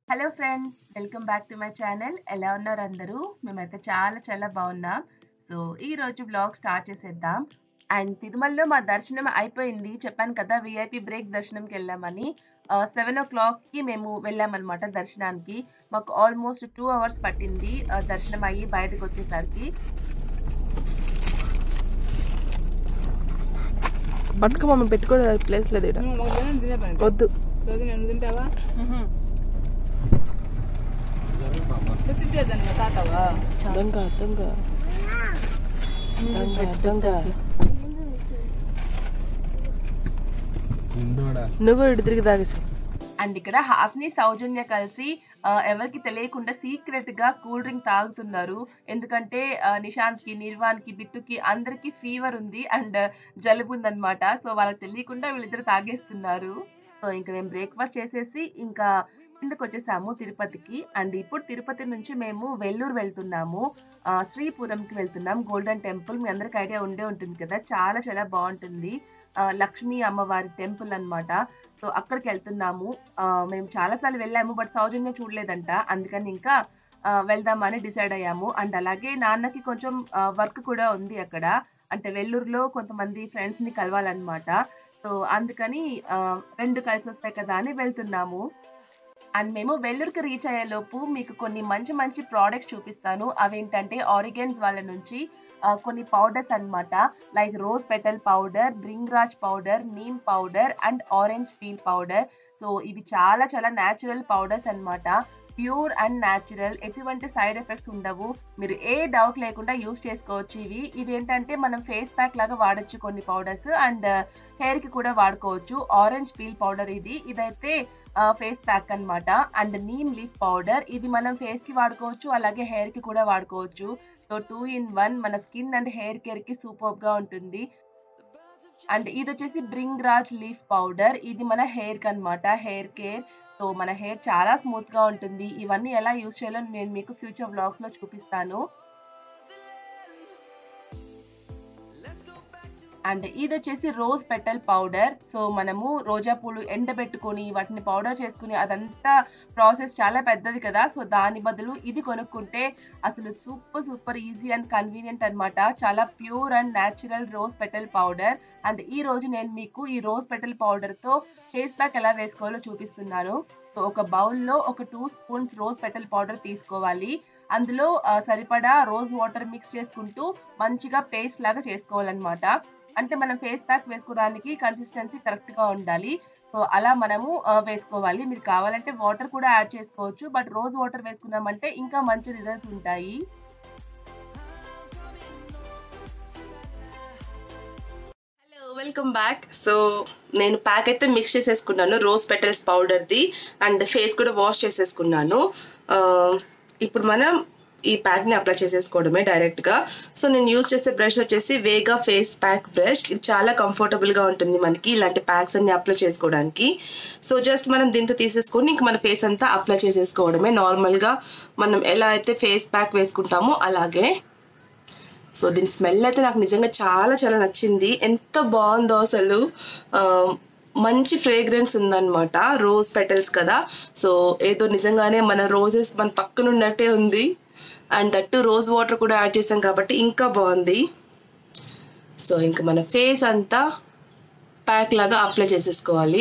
Hello friends welcome back to my channel ఎలా ఉన్నారు అందరూ మేమైతే చాలా చాలా బాగున్నాం సో ఈ రోజు బ్లాగ్ స్టార్ట్ చేసేద్దాం అండ్ తిరుమలలో మా దర్శనం అయిపోయింది చెప్పాను కదా విఐపి బ్రేక్ దర్శనంకి వెళ్ళామని సెవెన్ ఓ క్లాక్కి మేము వెళ్ళామన్నమాట దర్శనానికి మాకు ఆల్మోస్ట్ టూ అవర్స్ పట్టింది ఆ, దర్శనం అయ్యి బయటకు వచ్చేసరికి పట్టుక మమ్మీ పెట్టుకోవడం ప్లేస్ లేదు ఇక్కడ వద్దు దొంగ దొంగ దొంగ దొంగ నువ్వు కూడా ఇటు తిరిగి తాగేసి అండ్ ఇక్కడ హాస్ని సౌజన్య కలిసి ఆ, ఎవరికి తెలియకుండా సీక్రెట్ గా కూల్ డ్రింక్ తాగుతున్నారు ఎందుకంటే ఆ, నిశాంత్ కి నిర్వాణ్ కి బిట్టుకి అందరికి ఫీవర్ ఉంది అండ్ జలుబు ఉందన్నమాట సో వాళ్ళకి తెలియకుండా వీళ్ళిద్దరు తాగేస్తున్నారు సో ఇంకా మేము బ్రేక్ఫాస్ట్ చేసేసి ఇంకా కిందకు వచ్చేసాము తిరుపతికి అండ్ ఇప్పుడు తిరుపతి నుంచి మేము వెల్లూరు వెళ్తున్నాము ఆ, శ్రీపురంకి వెళ్తున్నాం గోల్డెన్ టెంపుల్ మీ అందరికి ఐడియా ఉండే ఉంటుంది కదా చాలా చాలా బాగుంటుంది ఆ, లక్ష్మీ అమ్మవారి టెంపుల్ అన్నమాట సో అక్కడికి వెళ్తున్నాము ఆ, మేము చాలాసార్లు వెళ్ళాము బట్ సౌజన్య చూడలేదంట అందుకని ఇంకా ఆ, వెళ్దామని డిసైడ్ అయ్యాము అండ్ అలాగే నాన్నకి కొంచెం వర్క్ కూడా ఉంది అక్కడ అంటే వెల్లూరులో కొంతమంది ఫ్రెండ్స్ ని కలవాలన్నమాట సో అందుకని ఆ, రెండు కలిసి వస్తాయి కదా అని వెళ్తున్నాము అండ్ మేము వెల్లూరుకి రీచ్ అయ్యేలోపు మీకు కొన్ని మంచి మంచి ప్రోడక్ట్స్ చూపిస్తాను అవేంటంటే ఆరిగన్స్ వాళ్ళ నుంచి ఆ, కొన్ని పౌడర్స్ అన్నమాట like rose petal powder bhringraj powder neem powder and orange peel powder so ఇవి చాలా చాలా న్యాచురల్ పౌడర్స్ అన్నమాట ప్యూర్ అండ్ న్యాచురల్ ఎటువంటి సైడ్ ఎఫెక్ట్స్ ఉండవు మీరు ఏ డౌట్ లేకుండా యూస్ చేసుకోవచ్చు ఇవి ఇది ఏంటంటే మనం ఫేస్ ప్యాక్ లాగా వాడొచ్చు కొన్ని పౌడర్స్ అండ్ హెయిర్ కి కూడా వాడుకోవచ్చు ఆరెంజ్ పీల్ పౌడర్ ఇది ఇదైతే ఫేస్ ప్యాక్ అన్నమాట అండ్ నీమ్ లీఫ్ పౌడర్ ఇది మనం ఫేస్ కి వాడుకోవచ్చు అలాగే హెయిర్ కి కూడా వాడుకోవచ్చు సో టూ ఇన్ వన్ మన స్కిన్ అండ్ హెయిర్ కేర్ కి సూపర్ గా ఉంటుంది అండ్ ఇది వచ్చేసి బ్రింగ్ రాజ్ లీఫ్ పౌడర్ ఇది మన హెయిర్ కి అనమాట హెయిర్ కేర్ సో మన హెయిర్ చాలా స్మూత్ గా ఉంటుంది ఇవన్నీ ఎలా యూస్ చేయాలో నేను మీకు ఫ్యూచర్ వ్లాగ్స్ లో చూపిస్తాను అండ్ ఇది వచ్చేసి రోజ్ పెటల్ పౌడర్ సో మనము రోజా పూలు ఎండబెట్టుకొని వాటిని పౌడర్ చేసుకుని అదంతా ప్రాసెస్ చాలా పెద్దది కదా సో దాని బదులు ఇది కొనుక్కుంటే అసలు super super easy and convenient అన్నమాట చాలా pure and natural rose petal powder and ఈ రోజు నేను మీకు ఈ రోజ్ పెటల్ పౌడర్ తో ఫేస్ ప్యాక్ ఎలా వేసుకోవాలో చూపిస్తున్నాను సో ఒక బౌల్లో ఒక two spoons rose petal powder తీసుకోవాలి అందులో ఆ, సరిపడా రోజ్ వాటర్ మిక్స్ చేసుకుంటూ మంచిగా పేస్ట్ లాగా చేసుకోవాలన్నమాట అంటే మనం ఫేస్ ప్యాక్ వేసుకోవడానికి కన్సిస్టెన్సీ కరెక్ట్ గా ఉండాలి సో అలా మనము ఆ, వేసుకోవాలి మీరు కావాలంటే వాటర్ కూడా యాడ్ చేసుకోవచ్చు బట్ రోజ్ వాటర్ వేసుకున్నామంటే ఇంకా మంచి రిజల్ట్స్ ఉంటాయి హలో వెల్కమ్ బ్యాక్ సో నేను ప్యాక్ అయితే మిక్స్ చేసేసుకున్నాను రోజ్ పెటల్స్ పౌడర్ది అండ్ ఫేస్ కూడా వాష్ చేసేసుకున్నాను ఆ, ఇప్పుడు మనం ఈ ప్యాక్ని అప్లై చేసేసుకోవడమే డైరెక్ట్గా సో నేను యూజ్ చేసే బ్రష్ వచ్చేసి వేగా ఫేస్ ప్యాక్ బ్రష్ ఇది చాలా కంఫర్టబుల్గా ఉంటుంది మనకి ఇలాంటి ప్యాక్స్ అన్ని అప్లై చేసుకోవడానికి సో జస్ట్ మనం దీంతో తీసేసుకొని ఇంక మన ఫేస్ అంతా అప్లై చేసేసుకోవడమే నార్మల్గా మనం ఎలా అయితే ఫేస్ ప్యాక్ వేసుకుంటామో అలాగే సో దీని స్మెల్ అయితే నాకు నిజంగా చాలా చాలా నచ్చింది ఎంత బాగుందో అసలు ఆ, మంచి ఫ్రేగ్రెన్స్ ఉందన్నమాట రోజ్ పెటల్స్ కదా సో ఏదో నిజంగానే మన రోజెస్ మన పక్కన ఉన్నట్టే ఉంది అండ్ దట్టు రోజ్ వాటర్ కూడా యాడ్ చేసాం కాబట్టి ఇంకా బాగుంది సో ఇంకా మన ఫేస్ అంతా ప్యాక్ లాగా అప్లై చేసేసుకోవాలి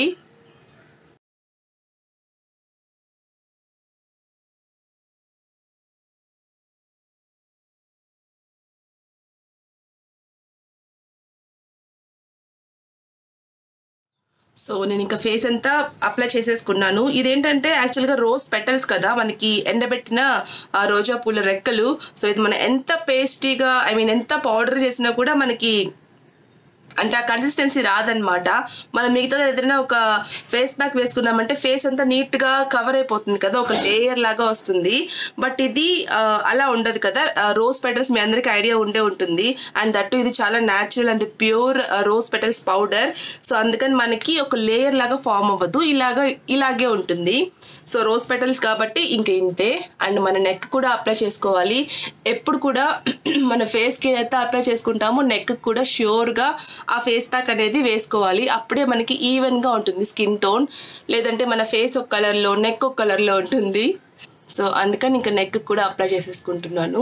సో నేను ఇంకా ఫేస్ అంతా అప్లై చేసేసుకున్నాను ఇదేంటంటే యాక్చువల్గా రోజ్ పెటల్స్ కదా మనకి ఎండబెట్టిన ఆ రోజా పూల రెక్కలు సో ఇది మనం ఎంత పేస్టీగా ఐ మీన్ ఎంత పౌడర్ చేసినా కూడా మనకి అంటే ఆ కన్సిస్టెన్సీ రాదనమాట మనం మిగతా ఏదైనా ఒక ఫేస్ ప్యాక్ వేసుకున్నామంటే ఫేస్ అంతా నీట్గా కవర్ అయిపోతుంది కదా ఒక లేయర్ లాగా వస్తుంది బట్ ఇది ఆ, అలా ఉండదు కదా రోజ్ పెటల్స్ మీ అందరికీ ఐడియా ఉండే ఉంటుంది అండ్ దట్టు ఇది చాలా natural and pure rose petals powder so అందుకని మనకి ఒక లేయర్ లాగా ఫామ్ అవ్వదు ఇలాగా ఇలాగే ఉంటుంది సో రోజ్ పెటల్స్ కాబట్టి ఇంక ఇంతే అండ్ మన నెక్ కూడా అప్లై చేసుకోవాలి ఎప్పుడు కూడా మన ఫేస్కి అయితే అప్లై చేసుకుంటామో నెక్ కూడా ష్యూర్గా ఆ ఫేస్ ప్యాక్ అనేది వేసుకోవాలి అప్పుడే మనకి ఈవెన్గా ఉంటుంది స్కిన్ టోన్ లేదంటే మన ఫేస్ ఒక కలర్లో నెక్ ఒక కలర్లో ఉంటుంది సో అందుకని ఇంకా నెక్ కూడా అప్లై చేసేసుకుంటున్నాను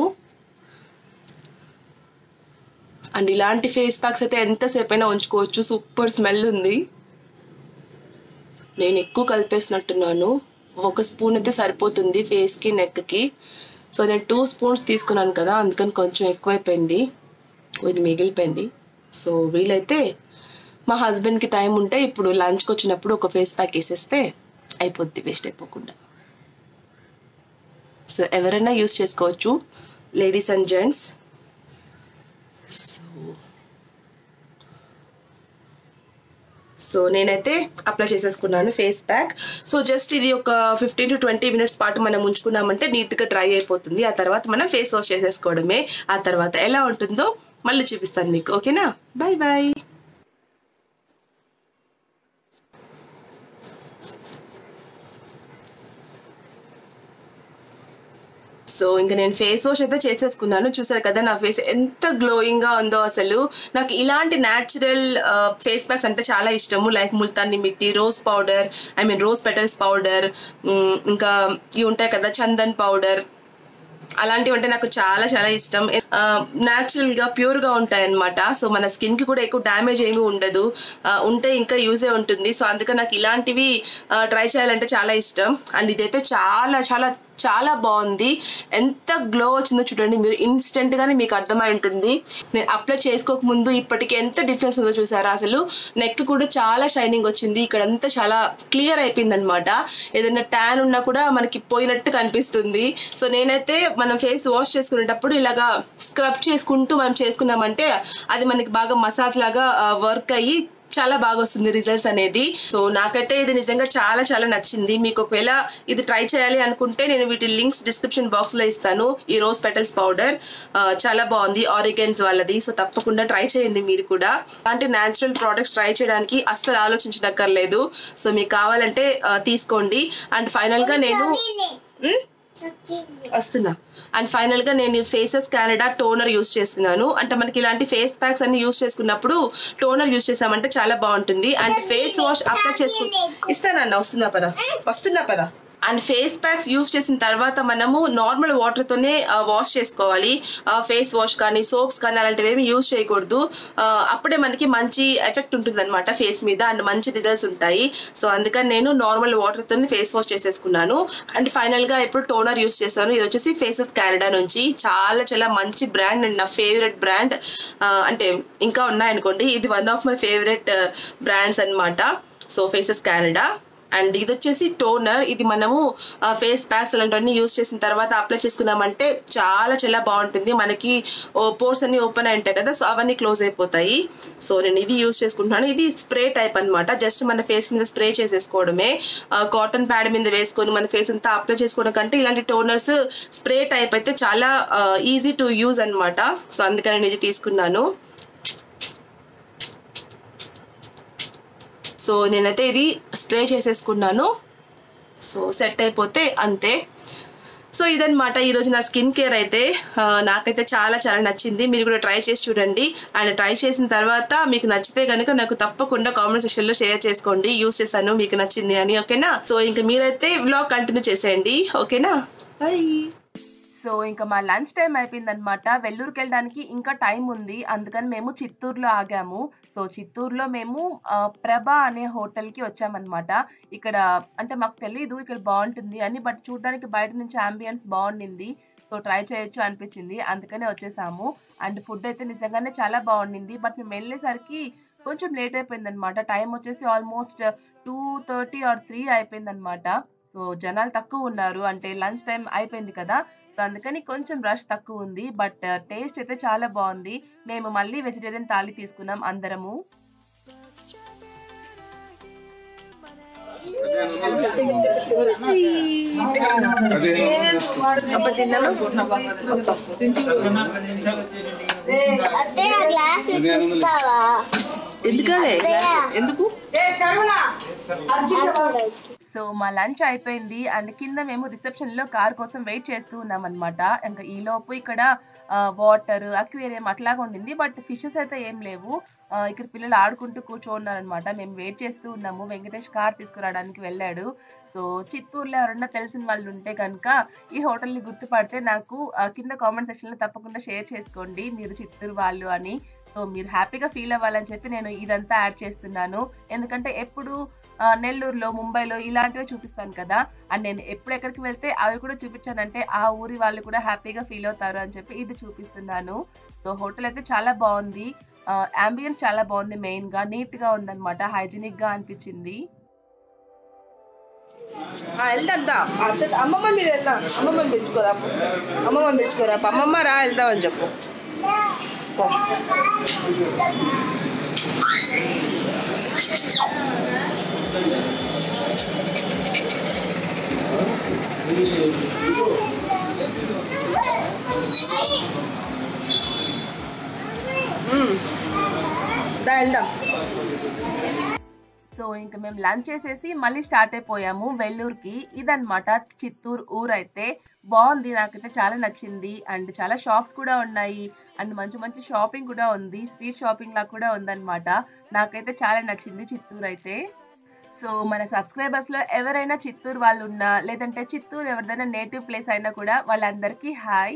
అండ్ ఇలాంటి ఫేస్ ప్యాక్స్ అయితే ఎంతసేపు అయినా ఉంచుకోవచ్చు సూపర్ స్మెల్ ఉంది నేను ఎక్కువ కలిపేసినట్టున్నాను ఒక స్పూన్ అయితే సరిపోతుంది ఫేస్కి నెక్కి సో నేను టూ స్పూన్స్ తీసుకున్నాను కదా అందుకని కొంచెం ఎక్కువైపోయింది ఇది మిగిలిపోయింది సో వీలైతే మా హస్బెండ్కి టైం ఉంటే ఇప్పుడు లంచ్కి వచ్చినప్పుడు ఒక ఫేస్ ప్యాక్ వేసేస్తే అయిపోద్ది వేస్ట్ అయిపోకుండా సో ఎవరైనా యూస్ చేసుకోవచ్చు ladies and gents so so నేనైతే అప్లై చేసేసుకున్నాను ఫేస్ ప్యాక్ సో జస్ట్ ఇది ఒక ఫిఫ్టీన్ టు ట్వంటీ మినిట్స్ పాటు మనం ఉంచుకున్నామంటే నీట్గా డ్రై అయిపోతుంది ఆ తర్వాత మనం ఫేస్ వాష్ చేసేసుకోవడమే ఆ తర్వాత ఎలా ఉంటుందో మళ్ళీ చూపిస్తాను మీకు ఓకేనా బాయ్ బాయ్ సో ఇంకా నేను ఫేస్ వాష్ అయితే చేసేసుకున్నాను చూసారు కదా నా ఫేస్ ఎంత గ్లోయింగ్గా ఉందో అసలు నాకు ఇలాంటి న్యాచురల్ ఫేస్ ప్యాక్స్ అంటే చాలా ఇష్టము like Multani mitti rose powder I mean rose petals powder ఇంకా ఇవి ఉంటాయి కదా చందన్ పౌడర్ అలాంటివి అంటే నాకు చాలా చాలా ఇష్టం న్యాచురల్ గా ప్యూర్ గా ఉంటాయి అనమాట సో మన స్కిన్ కి కూడా ఎక్కువ డ్యామేజ్ ఏమీ ఉండదు ఆ, ఉంటే ఇంకా యూజే ఉంటుంది సో అందుకని నాకు ఇలాంటివి ట్రై చేయాలంటే చాలా ఇష్టం అండ్ ఇదైతే చాలా చాలా చాలా బాగుంది ఎంత గ్లో వచ్చిందో చూడండి మీరు ఇన్స్టెంట్ గానే మీకు అర్థమై ఉంటుంది నేను అప్లై చేసుకోక ముందు ఇప్పటికి ఎంత డిఫరెన్స్ ఉందో చూసారా అసలు నెక్ కూడా చాలా షైనింగ్ వచ్చింది ఇక్కడంతా చాలా క్లియర్ అయిపోయింది అనమాట ఏదైనా ట్యాన్ ఉన్నా కూడా మనకి పోయినట్టు కనిపిస్తుంది సో నేనైతే మనం ఫేస్ వాష్ చేసుకునేటప్పుడు ఇలాగా స్క్రబ్ చేసుకుంటూ మనం చేసుకున్నామంటే అది మనకి బాగా మసాజ్ లాగా వర్క్ అయ్యి చాలా బాగా వస్తుంది రిజల్ట్స్ అనేది సో నాకైతే ఇది నిజంగా చాలా చాలా నచ్చింది మీకు ఒకవేళ ఇది ట్రై చేయాలి అనుకుంటే నేను వీటి లింక్స్ డిస్క్రిప్షన్ బాక్స్ లో ఇస్తాను ఈ రోజ్ పెటల్స్ పౌడర్ చాలా బాగుంది ఆరిగన్స్ వాళ్ళది సో తప్పకుండా ట్రై చేయండి మీరు కూడా అలాంటి న్యాచురల్ ప్రోడక్ట్స్ ట్రై చేయడానికి అస్సలు ఆలోచించనక్కర్లేదు సో మీకు కావాలంటే ఆ, తీసుకోండి అండ్ ఫైనల్ గా నేను ఉమ్? వస్తున్నా అండ్ ఫైనల్ గా నేను ఫేసెస్ కెనడా టోనర్ యూస్ చేస్తున్నాను అంటే మనకి ఇలాంటి ఫేస్ ప్యాక్స్ అన్ని యూస్ చేసుకున్నప్పుడు టోనర్ యూస్ చేసామంటే చాలా బాగుంటుంది అండ్ ఫేస్ వాష్ అప్లై చేసుకు ఇస్తానన్న వస్తున్నా పద వస్తున్నా పద అండ్ ఫేస్ ప్యాక్స్ యూస్ చేసిన తర్వాత మనము నార్మల్ వాటర్తోనే వాష్ చేసుకోవాలి ఫేస్ వాష్ కానీ సోప్స్ కానీ అలాంటివి ఏమి యూస్ చేయకూడదు ఆ, అప్పుడే మనకి మంచి ఎఫెక్ట్ ఉంటుంది అనమాట ఫేస్ మీద అండ్ మంచి రిజల్ట్స్ ఉంటాయి సో అందుకని నేను నార్మల్ వాటర్తోనే ఫేస్ వాష్ చేసేసుకున్నాను అండ్ ఫైనల్గా ఇప్పుడు టోనర్ యూస్ చేశాను ఇది వచ్చేసి ఫేసెస్ కెనడా నుంచి చాలా చాలా మంచి బ్రాండ్ అండ్ నా ఫేవరెట్ బ్రాండ్ అంటే ఇంకా ఉన్నాయనుకోండి ఇది one of my favourite brands అన్నమాట సో ఫేసెస్ కెనడా అండ్ ఇది వచ్చేసి టోనర్ ఇది మనము ఫేస్ ప్యాక్స్ అలాంటివన్నీ యూస్ చేసిన తర్వాత అప్లై చేసుకున్నామంటే చాలా చాలా బాగుంటుంది మనకి పోర్స్ అన్ని ఓపెన్ అయి ఉంటాయి కదా సో అవన్నీ క్లోజ్ అయిపోతాయి సో నేను ఇది యూస్ చేసుకుంటున్నాను ఇది స్ప్రే టైప్ అన్నమాట జస్ట్ మన ఫేస్ మీద స్ప్రే చేసేసుకోవడమే కాటన్ ప్యాడ్ మీద వేసుకొని మన ఫేస్ అంతా అప్లై చేసుకోవడం కంటే ఇలాంటి టోనర్స్ స్ప్రే టైప్ అయితే చాలా ఈజీ టు యూజ్ అన్నమాట సో అందుకని నేను ఇది తీసుకున్నాను సో నేనైతే ఇది స్ప్రే చేసేసుకున్నాను సో సెట్ అయిపోతే అంతే సో ఇదనమాట ఈరోజు నా స్కిన్ కేర్ అయితే ఆ, నాకైతే చాలా చాలా నచ్చింది మీరు కూడా ట్రై చేసి చూడండి అండ్ ట్రై చేసిన తర్వాత మీకు నచ్చితే కనుక నాకు తప్పకుండా కామెంట్ సెక్షన్లో షేర్ చేసుకోండి యూస్ చేశాను మీకు నచ్చింది అని ఓకేనా సో ఇంకా మీరైతే వ్లాగ్ కంటిన్యూ చేసేయండి ఓకేనా బాయ్ సో ఇంకా మా లంచ్ టైం అయిపోయిందనమాట వెల్లూరుకి వెళ్ళడానికి ఇంకా టైం ఉంది అందుకని మేము చిత్తూరులో ఆగాము సో చిత్తూరులో మేము ఆ, ప్రభ అనే హోటల్కి వచ్చామన్నమాట ఇక్కడ అంటే మాకు తెలియదు ఇక్కడ బాగుంటుంది అని బట్ చూడడానికి బయట నుంచి అంబియన్స్ బాగుండింది సో ట్రై చేయొచ్చు అనిపించింది అందుకనే వచ్చేసాము అండ్ ఫుడ్ అయితే నిజంగానే చాలా బాగుండింది బట్ మేము వెళ్ళేసరికి కొంచెం లేట్ అయిపోయింది అనమాట టైం వచ్చేసి almost two thirty or three అయిపోయింది అనమాట సో జనాలు తక్కువ ఉన్నారు అంటే లంచ్ టైం అయిపోయింది కదా సో అందుకని కొంచెం రష్ తక్కువ ఉంది బట్ టేస్ట్ అయితే చాలా బాగుంది మేము మళ్ళీ వెజిటేరియన్ థాలి తీసుకున్నాం అందరము అదే ఆ గ్లాస్ ఇస్తావా ఎందుకనే ఎందుకు సో మా లంచ్ అయిపోయింది అండ్ కింద మేము రిసెప్షన్ లో కార్ కోసం వెయిట్ చేస్తూ ఉన్నాం అనమాట ఇంకా ఈ లోపు ఇక్కడ వాటర్ అక్వేరియం అట్లాగా ఉండింది బట్ ఫిషెస్ అయితే ఏం లేవు ఆ, ఇక్కడ పిల్లలు ఆడుకుంటూ కూర్చోన్నారనమాట మేము వెయిట్ చేస్తూ ఉన్నాము వెంకటేష్ కార్ తీసుకురావడానికి వెళ్ళాడు సో చిత్తూరులో ఎవరన్నా తెలిసిన వాళ్ళు ఉంటే కనుక ఈ హోటల్ని గుర్తుపడితే నాకు ఆ, కింద కామెంట్ సెక్షన్లో తప్పకుండా షేర్ చేసుకోండి మీరు చిత్తూరు వాళ్ళు అని సో మీరు హ్యాపీగా ఫీల్ అవ్వాలని చెప్పి నేను ఇదంతా యాడ్ చేస్తున్నాను ఎందుకంటే ఎప్పుడు ఆ, నెల్లూరులో ముంబైలో ఇలాంటివి చూపిస్తాను కదా అండ్ నేను ఎప్పుడు ఎక్కడికి వెళ్తే అవి కూడా చూపించానంటే ఆ ఊరి వాళ్ళు కూడా హ్యాపీగా ఫీల్ అవుతారు అని చెప్పి ఇది చూపిస్తున్నాను సో హోటల్ అయితే చాలా బాగుంది అంబియన్స్ చాలా బాగుంది మెయిన్ గా నీట్ గా ఉందన్నమాట హైజీనిక్ గా అనిపించింది వెళ్దాం దా అత్త అమ్మమ్మ మీరు వెళ్దాం అమ్మమ్మని పిలుచుకోరా అమ్మమ్మని పిలుచుకోరా అమ్మమ్మ రా వెళ్దాం అని చెప్పు పో. మ్మ్. దా వెళ్దాం సో ఇంకా మేము లంచ్ చేసేసి మళ్ళీ స్టార్ట్ అయిపోయాము వెల్లూరుకి ఇదన్నమాట చిత్తూరు ఊరు అయితే బాగుంది నాకైతే చాలా నచ్చింది అండ్ చాలా షాప్స్ కూడా ఉన్నాయి అండ్ మంచి మంచి షాపింగ్ కూడా ఉంది స్ట్రీట్ షాపింగ్ లా కూడా ఉందన్నమాట నాకైతే చాలా నచ్చింది చిత్తూరు అయితే సో మన సబ్స్క్రైబర్స్ లో ఎవరైనా చిత్తూరు వాళ్ళు ఉన్నా లేదంటే చిత్తూరు ఎవరిదైనా నేటివ్ ప్లేస్ అయినా కూడా వాళ్ళందరికీ హాయ్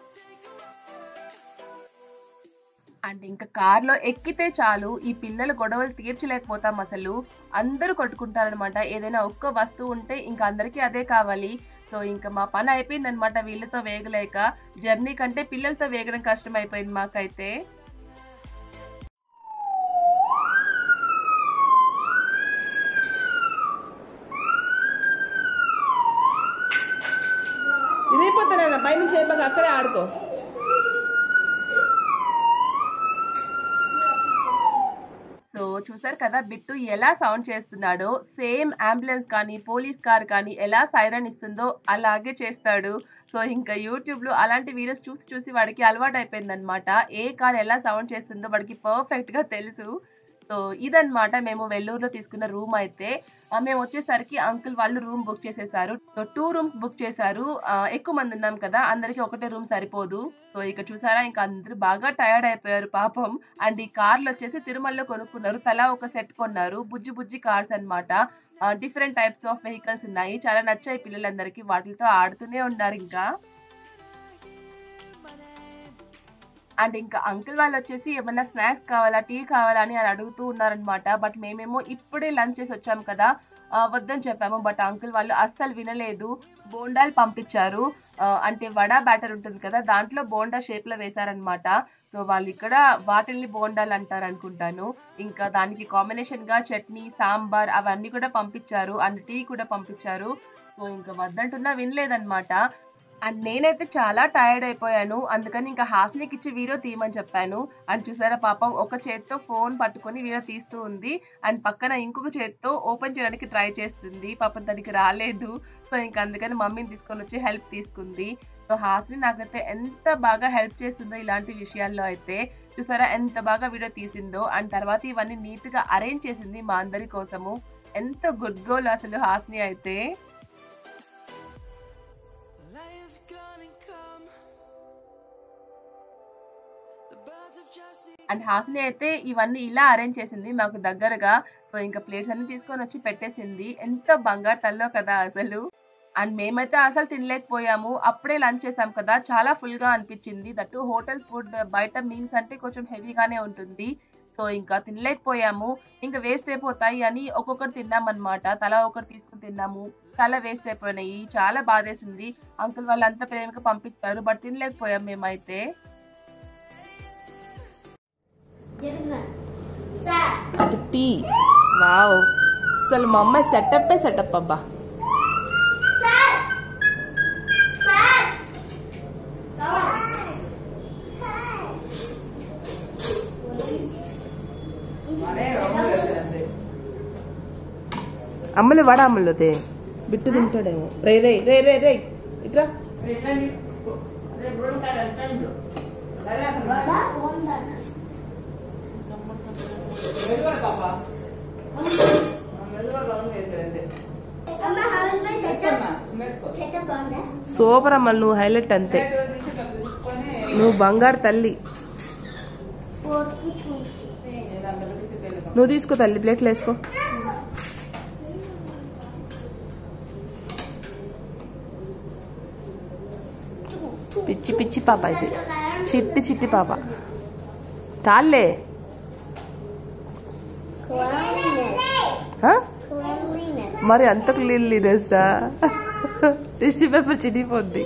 అండ్ ఇంకా కార్లో ఎక్కితే చాలు ఈ పిల్లలు గొడవలు తీర్చలేకపోతాం అసలు అందరూ కొట్టుకుంటారనమాట ఏదైనా ఒక్క వస్తువు ఉంటే ఇంకా అందరికీ అదే కావాలి సో ఇంకా మా పని అయిపోయింది అనమాట వీళ్ళతో వేగలేక జర్నీ కంటే పిల్లలతో వేగడం కష్టం అయిపోయింది మాకైతే ఇదైపోతాను పైనుంచి అయిపోక అక్కడే ఆడుకో సో చూసారు కదా బిట్టు ఎలా సౌండ్ చేస్తున్నాడో సేమ్ అంబులెన్స్ కానీ పోలీస్ కార్ కానీ ఎలా సైరన్ ఇస్తుందో అలాగే చేస్తాడు సో ఇంకా యూట్యూబ్ లో అలాంటి వీడియోస్ చూసి చూసి వాడికి అలవాటు అయిపోయింది అనమాట ఏ కార్ ఎలా సౌండ్ చేస్తుందో వాడికి పర్ఫెక్ట్ గా తెలుసు సో ఇదన్నమాట మేము వెల్లూరులో తీసుకున్న రూమ్ అయితే ఆ, మేము వచ్చేసరికి అంకుల్ వాళ్ళు రూమ్ బుక్ చేసేసారు సో టూ రూమ్స్ బుక్ చేశారు ఆ, ఎక్కువ మంది ఉన్నాం కదా అందరికి ఒకటే రూమ్ సరిపోదు సో ఇక్కడ చూసారా ఇంకా అందరూ బాగా టయర్డ్ అయిపోయారు పాపం అండ్ ఈ కార్లు వచ్చేసి తిరుమలలో కొనుక్కున్నారు తలా ఒక సెట్ కొన్నారు బుజ్జి బుజ్జి కార్స్ అనమాట డిఫరెంట్ టైప్స్ ఆఫ్ వెహికల్స్ ఉన్నాయి చాలా నచ్చాయి పిల్లలందరికీ వాటితో ఆడుతూనే ఉన్నారు ఇంకా అండ్ ఇంకా అంకుల్ వాళ్ళు వచ్చేసి ఏమన్నా స్నాక్స్ కావాలా టీ కావాలా అని అని అడుగుతూ ఉన్నారనమాట బట్ మేమేమో ఇప్పుడే లంచ్ చేసి వచ్చాము కదా ఆ, వద్దని చెప్పాము బట్ అంకుల్ వాళ్ళు అస్సలు వినలేదు బోండాలు పంపించారు ఆ, అంటే వడా బ్యాటర్ ఉంటుంది కదా దాంట్లో బోండా షేప్ లో వేశారనమాట సో వాళ్ళు ఇక్కడ వాటిల్ని బోండాలు అంటారు అనుకుంటాను ఇంకా దానికి కాంబినేషన్ గా చట్నీ సాంబార్ అవన్నీ కూడా పంపించారు అండ్ టీ కూడా పంపించారు సో ఇంకా వద్దంటున్నా వినలేదన్నమాట అండ్ నేనైతే చాలా టైర్డ్ అయిపోయాను అందుకని ఇంకా హాస్నికి ఇచ్చి వీడియో తీయమని చెప్పాను అండ్ చూసారా పాపం ఒక చేత్తో ఫోన్ పట్టుకొని వీడియో తీస్తూ ఉంది అండ్ పక్కన ఇంకొక చేత్తో ఓపెన్ చేయడానికి ట్రై చేస్తుంది పాపం తనకి రాలేదు సో ఇంకా అందుకని మమ్మీని తీసుకొని వచ్చి హెల్ప్ తీసుకుంది సో హాస్ని నాకైతే ఎంత బాగా హెల్ప్ చేస్తుందో ఇలాంటి విషయాల్లో అయితే చూసారా ఎంత బాగా వీడియో తీసిందో అండ్ తర్వాత ఇవన్నీ నీట్ గా అరేంజ్ చేసింది మా అందరి కోసము ఎంత గుడ్ గోల్ అసలు హాస్ని అయితే Lion's gonna come. The birds have just been. And Hasini అయితే ఇవన్నీ ఇలా అరేంజ్ చేసింది మాకు దగ్గరగా సో ఇంకా ప్లేట్స్ అన్ని తీసుకొని వచ్చి పెట్టేసింది ఎంత బంగారు తల్లో కదా అసలు అండ్ మేమైతే అసలు తినలేకపోయాము అప్పుడే లంచ్ చేసాం కదా చాలా ఫుల్ గా అనిపించింది దట్టు హోటల్ ఫుడ్ బయట మీల్స్ అంటే కొంచెం హెవీగానే ఉంటుంది సో ఇంకా తినలేకపోయాము ఇంకా వేస్ట్ అయిపోతాయి అని ఒక్కొక్కరు తిన్నాం అనమాట తల ఒకటి తీసుకుని తిన్నాము చాలా వేస్ట్ అయిపోయినాయి చాలా బాధేసింది అంకుల్ వాళ్ళు అంత ప్రేమగా పంపించారు బట్ తినలేకపోయాం మేమైతే అది టీ వావ్ అసలు మా అమ్మాయి సెటప్ సెటప్ అబ్బా అమ్మలు వాడ అమ్మలు తే బిట్టు తింటాడేమో రే రే రే రే రే ఇట్రా Amma, how is my setup? Setup on there? Super అమ్మ నువ్వు హైలైట్ అంతే నువ్వు బంగారు తల్లి Four teaspoons. నువ్వు తీసుకో తల్లి ప్లేట్లు వేసుకో పిచ్చి పిచ్చి పాప ఇది చిట్టి చిట్టి పాప చాలే Cleanliness. ఆ? Cleanliness. మరి అంత క్లీన్లీనెస్దా టిష్యూ పేపర్ చినిపోద్ది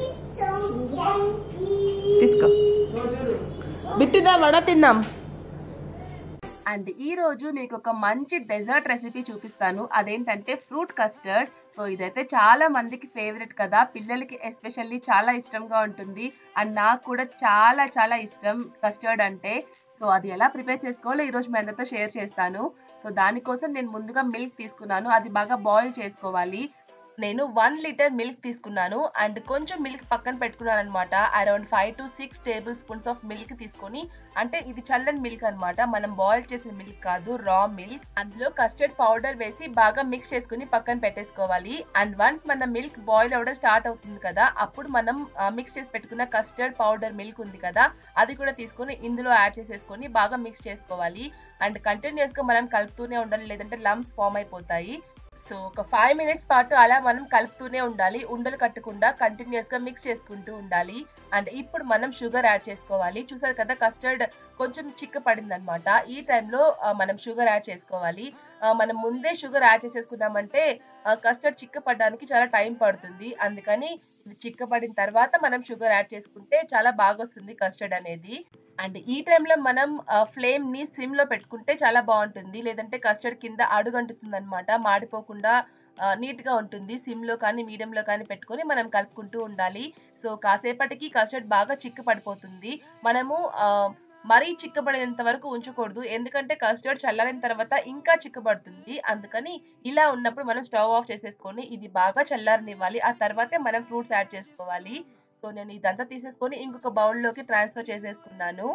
తీసుకో బిట్టుదా వడ తిందాం అండ్ ఈ రోజు మీకు ఒక మంచి డెజర్ట్ రెసిపీ చూపిస్తాను అదేంటంటే ఫ్రూట్ కస్టర్డ్ సో ఇదైతే చాలా మందికి ఫేవరెట్ కదా పిల్లలకి ఎస్పెషల్లీ చాలా ఇష్టంగా ఉంటుంది అండ్ నాకు కూడా చాలా చాలా ఇష్టం కస్టర్డ్ అంటే సో అది ఎలా ప్రిపేర్ చేసుకోవాలో ఈ రోజు మీ అందరితో షేర్ చేస్తాను సో దానికోసం నేను ముందుగా మిల్క్ తీసుకున్నాను అది బాగా బాయిల్ చేసుకోవాలి నేను వన్ లీటర్ మిల్క్ తీసుకున్నాను అండ్ కొంచెం మిల్క్ పక్కన పెట్టుకున్నాను అనమాట around five to six table spoons of milk తీసుకొని అంటే ఇది చల్లని మిల్క్ అన్నమాట మనం బాయిల్ చేసిన మిల్క్ కాదు రా మిల్క్ అందులో కస్టర్డ్ పౌడర్ వేసి బాగా మిక్స్ చేసుకుని పక్కన పెట్టేసుకోవాలి అండ్ వన్స్ మన మిల్క్ బాయిల్ అవ్వడం స్టార్ట్ అవుతుంది కదా అప్పుడు మనం మిక్స్ చేసి పెట్టుకున్న కస్టర్డ్ పౌడర్ మిల్క్ ఉంది కదా అది కూడా తీసుకొని ఇందులో యాడ్ చేసేసుకొని బాగా మిక్స్ చేసుకోవాలి అండ్ కంటిన్యూస్ గా మనం కలుపుతూనే ఉండాలి లేదంటే లమ్స్ ఫామ్ అయిపోతాయి సో ఒక ఫైవ్ మినిట్స్ పాటు అలా మనం కలుపుతూనే ఉండాలి ఉండలు కట్టకుండా కంటిన్యూస్ గా మిక్స్ చేసుకుంటూ ఉండాలి అండ్ ఇప్పుడు మనం షుగర్ యాడ్ చేసుకోవాలి చూసారు కదా కస్టర్డ్ కొంచెం చిక్క పడింది అనమాట ఈ టైంలో మనం షుగర్ యాడ్ చేసుకోవాలి ఆ, మనం ముందే షుగర్ యాడ్ చేసేసుకున్నామంటే కస్టర్డ్ చిక్క పడడానికి చాలా టైం పడుతుంది అందుకని ఇది చిక్క పడిన తర్వాత మనం షుగర్ యాడ్ చేసుకుంటే చాలా బాగా వస్తుంది కస్టర్డ్ అనేది అండ్ ఈ టైంలో మనం ఫ్లేమ్ ని సిమ్ లో పెట్టుకుంటే చాలా బాగుంటుంది లేదంటే కస్టర్డ్ కింద అడుగంటుతుంది అనమాట మాడిపోకుండా నీట్ గా ఉంటుంది సిమ్ లో కానీ మీడియం లో కానీ పెట్టుకొని మనం కలుపుకుంటూ ఉండాలి సో కాసేపటికి కస్టర్డ్ బాగా చిక్కు పడిపోతుంది మనము ఆ, మరీ చిక్కబడేంత వరకు ఉంచకూడదు ఎందుకంటే కస్టర్డ్ చల్లారిన తర్వాత ఇంకా చిక్కబడుతుంది అందుకని ఇలా ఉన్నప్పుడు మనం స్టవ్ ఆఫ్ చేసేసుకొని ఇది బాగా చల్లారనివ్వాలి ఆ తర్వాతే మనం ఫ్రూట్స్ యాడ్ చేసుకోవాలి సో నేను ఇదంతా తీసేసుకొని ఇంకొక బౌల్లోకి ట్రాన్స్ఫర్ చేసేసుకున్నాను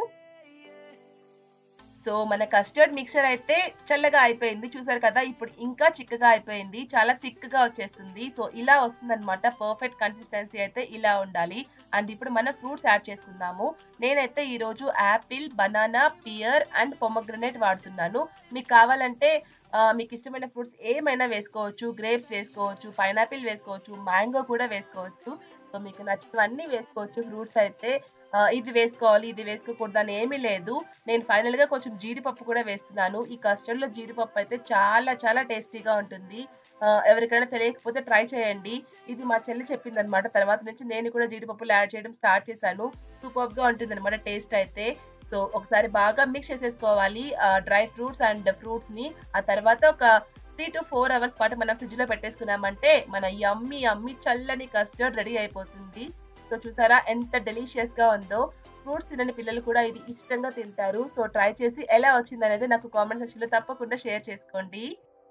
సో మన కస్టర్డ్ మిక్చర్ అయితే చల్లగా అయిపోయింది చూసారు కదా ఇప్పుడు ఇంకా చిక్కగా అయిపోయింది చాలా థిక్ గా వచ్చేస్తుంది సో ఇలా వస్తుంది అనమాట పర్ఫెక్ట్ కన్సిస్టెన్సీ అయితే ఇలా ఉండాలి అండ్ ఇప్పుడు మనం ఫ్రూట్స్ యాడ్ చేసుకుందాము నేనైతే ఈ రోజు apple banana pear and pomegranate వాడుతున్నాను మీకు కావాలంటే ఆ, మీకు ఇష్టమైన ఫ్రూట్స్ ఏమైనా వేసుకోవచ్చు గ్రేప్స్ వేసుకోవచ్చు పైనాపిల్ వేసుకోవచ్చు మ్యాంగో కూడా వేసుకోవచ్చు సో మీకు నచ్చినవన్నీ వేసుకోవచ్చు ఫ్రూట్స్ అయితే ఆ, ఇది వేసుకోవాలి ఇది వేసుకోకూడదు అని ఏమీ లేదు నేను ఫైనల్ గా కొంచెం జీడిపప్పు కూడా వేస్తున్నాను ఈ కస్టర్డ్ లో జీడిపప్పు అయితే చాలా చాలా టేస్టీగా ఉంటుంది ఆ, ఎవరికైనా తెలియకపోతే ట్రై చేయండి ఇది మా చెల్లి చెప్పింది అనమాట తర్వాత నుంచి నేను కూడా జీడిపప్పులు యాడ్ చేయడం స్టార్ట్ చేశాను సూపర్ గా ఉంటుంది అనమాట టేస్ట్ అయితే సో ఒకసారి బాగా మిక్స్ చేసేసుకోవాలి డ్రై ఫ్రూట్స్ అండ్ ఫ్రూట్స్ ని ఆ తర్వాత ఒక త్రీ టు ఫోర్ అవర్స్ పాటు మనం ఫ్రిడ్జ్ లో పెట్టేసుకున్నామంటే మన యమ్మి యమ్మి చల్లని కస్టర్డ్ రెడీ అయిపోతుంది సో చూసారా ఎంత డెలిషియస్ గా ఉందో ఫ్రూట్స్ తినని పిల్లలు కూడా ఇది ఇష్టంగా తింటారు సో ట్రై చేసి ఎలా వచ్చింది అనేది నాకు కామెంట్ సెక్షన్ లో తప్పకుండా షేర్ చేసుకోండి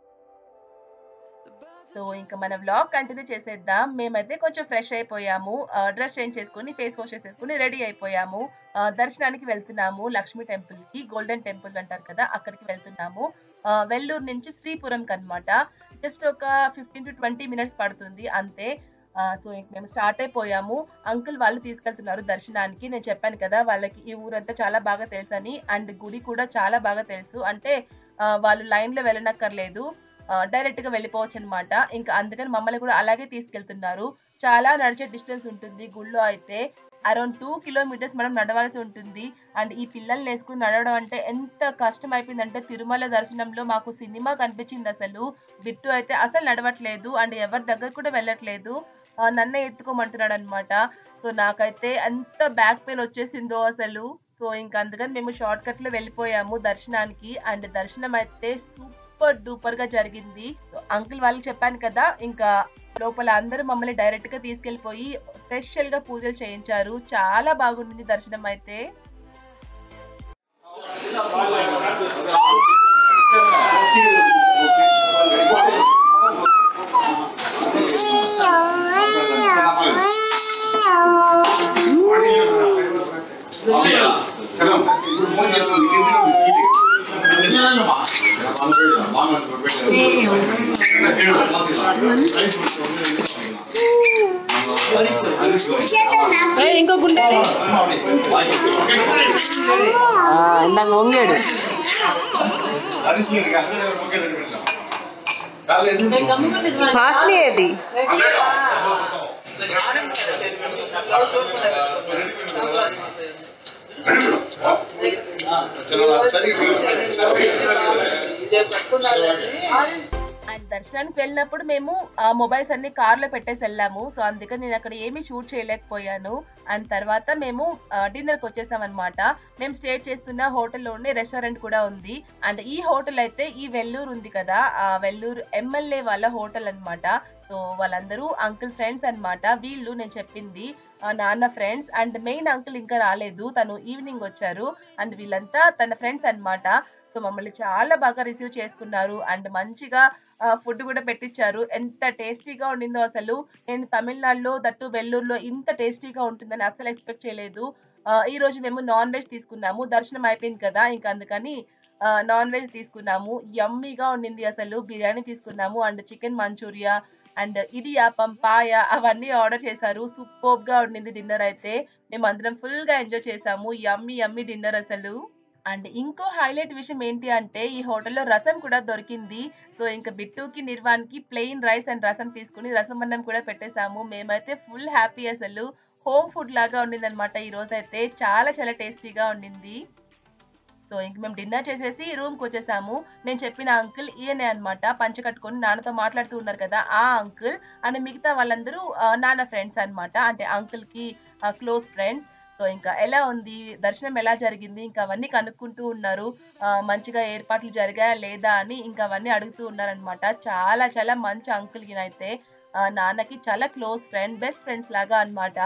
సో ఇంకా మన వ్లాగ్ కంటిన్యూ చేసేద్దాం మేమైతే కొంచెం ఫ్రెష్ అయిపోయాము డ్రెస్ చేంజ్ చేసుకుని ఫేస్ వాష్ చేసేసుకుని రెడీ అయిపోయాము ఆ, దర్శనానికి వెళ్తున్నాము లక్ష్మీ టెంపుల్ కి గోల్డెన్ టెంపుల్ అంటారు కదా అక్కడికి వెళ్తున్నాము ఆ, వెల్లూరు నుంచి శ్రీపురంకి అన్నమాట జస్ట్ ఒక ఫిఫ్టీన్ టు ట్వంటీ మినిట్స్ పడుతుంది అంతే ఆ, సో ఇంక మేము స్టార్ట్ అయిపోయాము అంకుల్ వాళ్ళు తీసుకెళ్తున్నారు దర్శనానికి నేను చెప్పాను కదా వాళ్ళకి ఈ ఊరంతా చాలా బాగా తెలుసు అని అండ్ గుడి కూడా చాలా బాగా తెలుసు అంటే ఆ, వాళ్ళు లైన్ లో వెళ్ళనక్కర్లేదు డైరెక్ట్ గా వెళ్ళిపోవచ్చు అనమాట ఇంకా అందుకని మమ్మల్ని కూడా అలాగే తీసుకెళ్తున్నారు చాలా నడిచే డిస్టెన్స్ ఉంటుంది గుళ్ళో అయితే అరౌండ్ టూ కిలోమీటర్స్ మనం నడవాల్సి ఉంటుంది అండ్ ఈ పిల్లల్ని వేసుకుని నడవడం అంటే ఎంత కష్టం అయిపోయిందంటే తిరుమల దర్శనంలో మాకు సినిమా కనిపించింది అసలు బిట్టు అయితే అసలు నడవట్లేదు అండ్ ఎవరి దగ్గర కూడా వెళ్ళట్లేదు ఆ, నన్నే ఎత్తుకోమంటున్నాడు అనమాట సో నాకైతే ఎంత బ్యాక్ పెయిన్ వచ్చేసిందో అసలు సో ఇంకా అందుకని మేము షార్ట్ కట్ లో వెళ్ళిపోయాము దర్శనానికి అండ్ దర్శనం అయితే సూపర్ డూపర్ గా జరిగింది సో అంకుల్ వాళ్ళకి చెప్పాను కదా ఇంకా లోపల అందరూ మమ్మల్ని డైరెక్ట్ గా తీసుకెళ్లిపోయి స్పెషల్ గా పూజలు చేయించారు చాలా బాగుండింది దర్శనం అయితే ఇప్పుడు ఫోన్ చేస్తుంది ఇంకో గుండె ఇందాక వంగాడు హాస్ని ఏది అండ్ దర్శనానికి వెళ్ళినప్పుడు మేము ఆ మొబైల్స్ అన్ని కార్లో పెట్టేసి వెళ్ళాము సో అందుకని నేను అక్కడ ఏమీ షూట్ చేయలేకపోయాను అండ్ తర్వాత మేము డిన్నర్కి వచ్చేసాం అనమాట మేము స్టే చేస్తున్న హోటల్లోనే రెస్టారెంట్ కూడా ఉంది అండ్ ఈ హోటల్ అయితే ఈ వెల్లూరు ఉంది కదా ఆ వెల్లూరు ఎమ్మెల్యే వాళ్ళ హోటల్ అన్నమాట సో వాళ్ళందరూ అంకుల్ ఫ్రెండ్స్ అన్నమాట వీళ్ళు నేను చెప్పింది ఆ నాన్న ఫ్రెండ్స్ అండ్ మెయిన్ అంకుల్ ఇంకా రాలేదు తను ఈవినింగ్ వచ్చారు అండ్ వీళ్ళంతా తన ఫ్రెండ్స్ అన్నమాట సో మమ్మల్ని చాలా బాగా రిసీవ్ చేసుకున్నారు అండ్ మంచిగా ఫుడ్ కూడా పెట్టించారు ఎంత టేస్టీగా ఉండిందో అసలు నేను తమిళనాడులో దట్టు వెల్లూరులో ఇంత టేస్టీగా ఉంటుందని అసలు ఎక్స్పెక్ట్ చేయలేదు ఆ, ఈ రోజు మేము నాన్ వెజ్ తీసుకున్నాము దర్శనం అయిపోయింది కదా ఇంకా అందుకని నాన్ వెజ్ తీసుకున్నాము యమ్మీగా ఉండింది అసలు బిర్యానీ తీసుకున్నాము and chicken manchurian and idiyappam paya అవన్నీ ఆర్డర్ చేశారు సూపర్ గా ఉండింది డిన్నర్ అయితే మేము అందరం ఫుల్ గా ఎంజాయ్ చేసాము యమ్మీ యమ్మీ డిన్నర్ అసలు అండ్ ఇంకో హైలైట్ విషయం ఏంటి అంటే ఈ హోటల్లో రసం కూడా దొరికింది సో ఇంకా బిట్టుకి నిర్వాణ్కి ప్లెయిన్ రైస్ అండ్ రసం తీసుకుని రసం అన్నం కూడా పెట్టేశాము మేమైతే ఫుల్ హ్యాపీ అసలు హోమ్ ఫుడ్ లాగా ఉండింది అనమాట ఈ రోజు అయితే చాలా చాలా టేస్టీగా ఉండింది సో ఇంక మేము డిన్నర్ చేసేసి రూమ్కి వచ్చేసాము నేను చెప్పిన అంకుల్ ఈయనే అనమాట పంచ కట్టుకొని నాన్నతో మాట్లాడుతూ ఉన్నారు కదా ఆ అంకుల్ అండ్ మిగతా వాళ్ళందరూ ఆ, నాన్న ఫ్రెండ్స్ అన్నమాట అంటే అంకుల్కి క్లోజ్ ఫ్రెండ్స్ సో ఇంకా ఎలా ఉంది దర్శనం ఎలా జరిగింది ఇంకా అవన్నీ కనుక్కుంటూ ఉన్నారు ఆ, మంచిగా ఏర్పాట్లు జరిగాయా లేదా అని ఇంకా అవన్నీ అడుగుతూ ఉన్నారనమాట చాలా చాలా మంచి అంకుల్ అయితే ఆ, నాన్నకి చాలా క్లోజ్ ఫ్రెండ్ బెస్ట్ ఫ్రెండ్స్ లాగా అన్నమాట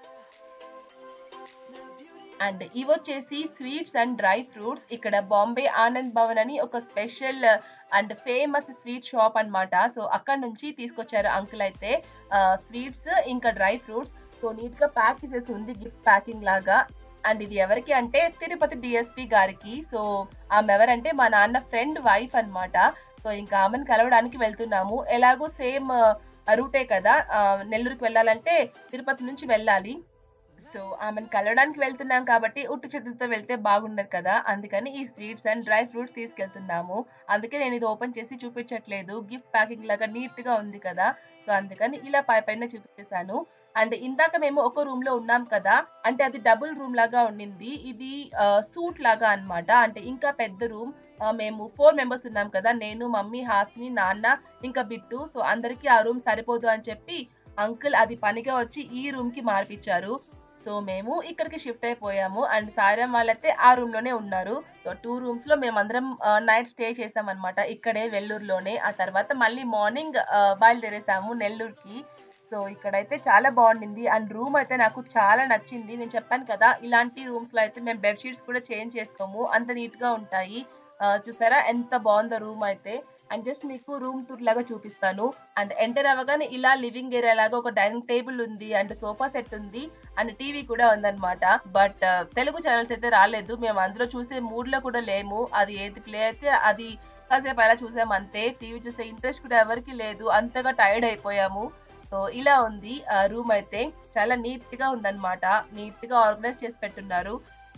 అండ్ ఇవి వచ్చేసి స్వీట్స్ అండ్ డ్రై ఫ్రూట్స్ ఇక్కడ బాంబే ఆనంద్ భవన్ అని ఒక special and famous sweet shop అన్నమాట సో అక్కడ నుంచి తీసుకొచ్చారు అంకుల్ అయితే స్వీట్స్ ఇంకా డ్రై ఫ్రూట్స్ సో నీట్ గా ప్యాక్ చేసేసి ఉంది గిఫ్ట్ ప్యాకింగ్ లాగా అండ్ ఇది ఎవరికి అంటే తిరుపతి డిఎస్పి గారికి సో ఆమె ఎవరంటే మా నాన్న ఫ్రెండ్ వైఫ్ అన్నమాట సో ఇంకా ఆమెను కలవడానికి వెళ్తున్నాము ఎలాగో సేమ్ రూటే కదా ఆ, నెల్లూరుకి వెళ్ళాలంటే తిరుపతి నుంచి వెళ్ళాలి సో ఆమెను కలవడానికి వెళ్తున్నాం కాబట్టి ఉట్టు చేతులతో వెళ్తే బాగుండదు కదా అందుకని ఈ స్వీట్స్ అండ్ డ్రై ఫ్రూట్స్ తీసుకెళ్తున్నాము అందుకే నేను ఇది ఓపెన్ చేసి చూపించట్లేదు గిఫ్ట్ ప్యాకింగ్ లాగా నీట్ గా ఉంది కదా సో అందుకని ఇలా పై పైన చూపించేశాను అండ్ ఇందాక మేము ఒక రూమ్ లో ఉన్నాం కదా అంటే అది డబుల్ రూమ్ లాగా ఉండింది ఇది సూట్ లాగా అన్నమాట అంటే ఇంకా పెద్ద రూమ్ మేము ఫోర్ మెంబర్స్ ఉన్నాం కదా నేను మమ్మీ హాస్ని నాన్న ఇంకా బిట్టు సో అందరికి ఆ రూమ్ సరిపోదు అని చెప్పి అంకుల్ అది పనిగా వచ్చి ఈ రూమ్ కి మార్పిచ్చారు సో మేము ఇక్కడికి షిఫ్ట్ అయిపోయాము అండ్ సాయిరామ్ వాళ్ళైతే ఆ రూమ్ లోనే ఉన్నారు సో టూ రూమ్స్ లో మేమందరం నైట్ స్టే చేసాం అనమాట ఇక్కడే వెల్లూరులోనే ఆ తర్వాత మళ్ళీ మార్నింగ్ బయలుదేరేసాము నెల్లూరుకి సో ఇక్కడైతే చాలా బాగుండింది అండ్ రూమ్ అయితే నాకు చాలా నచ్చింది నేను చెప్పాను కదా ఇలాంటి రూమ్స్ లో అయితే మేము బెడ్షీట్స్ కూడా చేంజ్ చేసుకోము అంత నీట్ గా ఉంటాయి ఆ, చూసారా ఎంత బాగుందో రూమ్ అయితే అండ్ జస్ట్ మీకు రూమ్ టూర్ లాగా చూపిస్తాను అండ్ ఎంటర్ అవ్వగానే ఇలా లివింగ్ ఏరియా లాగా ఒక డైనింగ్ టేబుల్ ఉంది అండ్ సోఫా సెట్ ఉంది అండ్ టీవీ కూడా ఉందన్నమాట బట్ తెలుగు ఛానల్స్ అయితే రాలేదు మేము అందులో చూసే మూడ్ లో కూడా లేము అది ఏది ప్లే అయితే అది కాసేపు అలా చూసాం అంతే టీవీ చూసే ఇంట్రెస్ట్ కూడా ఎవరికి లేదు అంతగా టైర్డ్ అయిపోయాము సో ఇలా ఉంది రూమ్ అయితే చాలా నీట్ గా ఉందన్నమాట నీట్ గా ఆర్గనైజ్ చేసి పెట్టున్నారు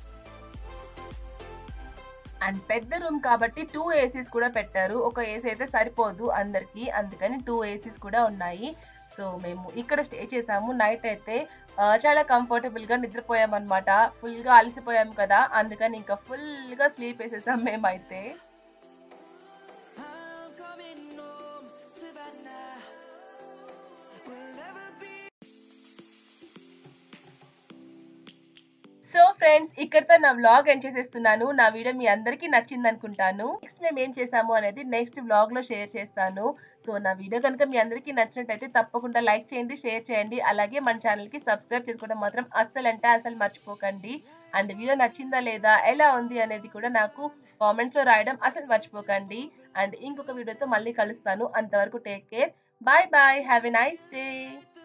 అండ్ పెద్ద రూమ్ కాబట్టి టూ ఏసీస్ కూడా పెట్టారు ఒక ఏసీ అయితే సరిపోదు అందరికి అందుకని టూ ఏసీస్ కూడా ఉన్నాయి సో మేము ఇక్కడ స్టే చేసాము నైట్ అయితే ఆ, చాలా కంఫర్టబుల్ గా నిద్రపోయాం అనమాట ఫుల్ గా అలసిపోయాం కదా అందుకని ఇంకా ఫుల్ గా స్లీప్ వేసేసాం మేమైతే I'm coming home, Savannah. We'll never be. So friends ఇక్కడితో నా వ్లాగ్ ఎండ్ చేసేస్తున్నాను నా వీడియో మీ అందరికీ నచ్చింది అనుకుంటాను నెక్స్ట్ మేము ఏం చేసాము అనేది నెక్స్ట్ వ్లాగ్ లో షేర్ చేస్తాను సో నా వీడియో కనుక మీ అందరికీ నచ్చినట్టయితే తప్పకుండా లైక్ చేయండి షేర్ చేయండి అలాగే మన ఛానల్ కి సబ్స్క్రైబ్ చేసుకోవడం మాత్రం అస్సలు అంటే అసలు మర్చిపోకండి అండ్ వీడియో నచ్చిందా లేదా ఎలా ఉంది అనేది కూడా నాకు కామెంట్స్ లో రాయడం అసలు మర్చిపోకండి అండ్ ఇంకొక వీడియోతో మళ్ళీ కలుస్తాను అంతవరకు take care bye bye have a nice day